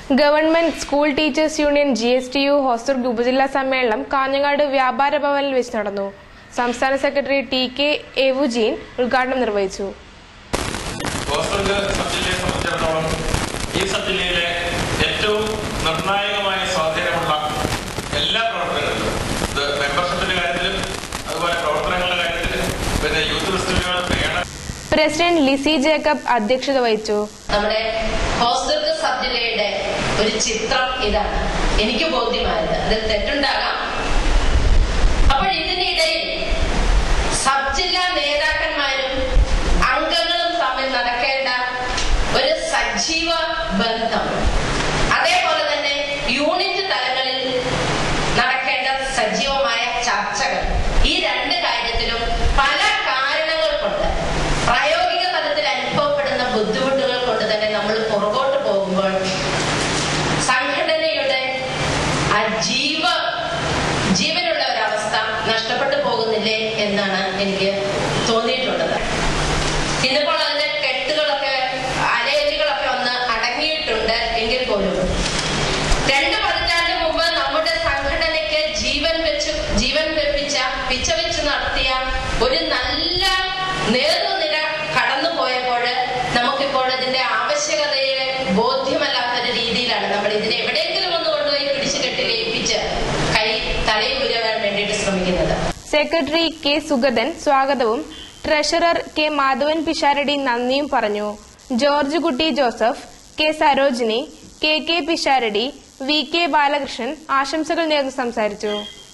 government school teachers union G S T U ഹോസ്റ്റർ ഉപജില്ലാ സമ്മേളനം കാഞ്ഞങ്ങാട് വ്യാപാര ഭവനിൽ വെച്ച് നടന്നു സംസ്ഥാന സെക്രട്ടറി ടി കെ എവുജീൻ ഉദ്ഘാടനം നിർവഹിച്ചു ഹോസ്റ്റലിലെ സബ്ജില്ലയെ സംബന്ധിച്ചിടത്തോളം ഈ സബ്ജില്ലയിലെ ഏറ്റവും നിർണായകമായ സ്വാധീനമുള്ള എല്ലാ പ്രവർത്തനങ്ങളിലും ഇത് മെമ്പർഷിപ്പിന്റെ കാര്യത്തിലും അതുപോലെ പ്രവർത്തനങ്ങളുടെ കാര്യത്തിലും പിന്നെ യൂത്ത് ഫെസ്റ്റിവലുകൾ വേണം പ്രസിഡന്റ് ലിസി ജേക്കബ് അധ്യക്ഷത വഹിച്ചു നമ്മുടെ ഹോസ്റ്റർക്ക് സബ് ജില്ലയുടെ ഒരു ചിത്രം ഇതാണ് എനിക്ക് ബോധ്യമായത് അതിൽ തെറ്റുണ്ടാകാം അപ്പോൾ ഇതിനിടയിൽ സബ് ജില്ലാ നേതാക്കന്മാരും അംഗങ്ങളും തമ്മിൽ നടക്കേണ്ട ഒരു സജീവ ബന്ധം അതേപോലെ തന്നെ യൂണിറ്റ് തലങ്ങളിൽ നടക്കേണ്ട സജീവമായ ചർച്ചകൾ ഈ രണ്ട് കാര്യത്തിലും പല കാരണങ്ങൾ കൊണ്ട് പ്രായോഗിക തലത്തിൽ അനുഭവപ്പെടുന്ന ബുദ്ധിമുട്ടുകൾ കൊണ്ട് തന്നെ നമ്മൾ പുറകോട്ട് പോകുമ്പോൾ സംഘടനയുടെ ആ ജീവ ജീവനുള്ള ഒരവസ്ഥ നഷ്ടപ്പെട്ടു പോകുന്നില്ലേ എന്നാണ് എനിക്ക് തോന്നിയിട്ടുള്ളത് ഇന്നിപ്പോൾ അതിന്റെ കെട്ടുകളൊക്കെ അലയലുകളൊക്കെ ഒന്ന് അടങ്ങിയിട്ടുണ്ട് എങ്കിൽ പോലും രണ്ട് പതിറ്റാണ്ട് മുമ്പ് നമ്മുടെ സംഘടനയ്ക്ക് ജീവൻ വെച്ച് ജീവൻ വെപ്പിച്ച പിച്ചവെച്ച് നടത്തിയ ഒരു നല്ല നേതൃനിര കടന്നു പോയപ്പോൾ നമുക്കിപ്പോൾ ഇതിന്റെ ആവശ്യകതയെ ബോധ്യമല്ലാത്തൊരു രീതിയിലാണ് നമ്മൾ ഇതിനെ എവിടെയെങ്കിലും ഒന്ന് കൊണ്ടുപോയി പിടിച്ചു കെട്ടി ലയിപ്പിച്ച് കൈ തലയിൽ ഉയരാൻ വേണ്ടിയിട്ട് ശ്രമിക്കുന്നത് സെക്രട്ടറി കെ സുഗതൻ സ്വാഗതവും ട്രഷറർ കെ മാധവൻ പിഷാരടി നന്ദിയും പറഞ്ഞു George Kutty Joseph K Sarojini K K Pisharody V K Balakrishnan ആശംസകൾ നേർന്ന് സംസാരിച്ചു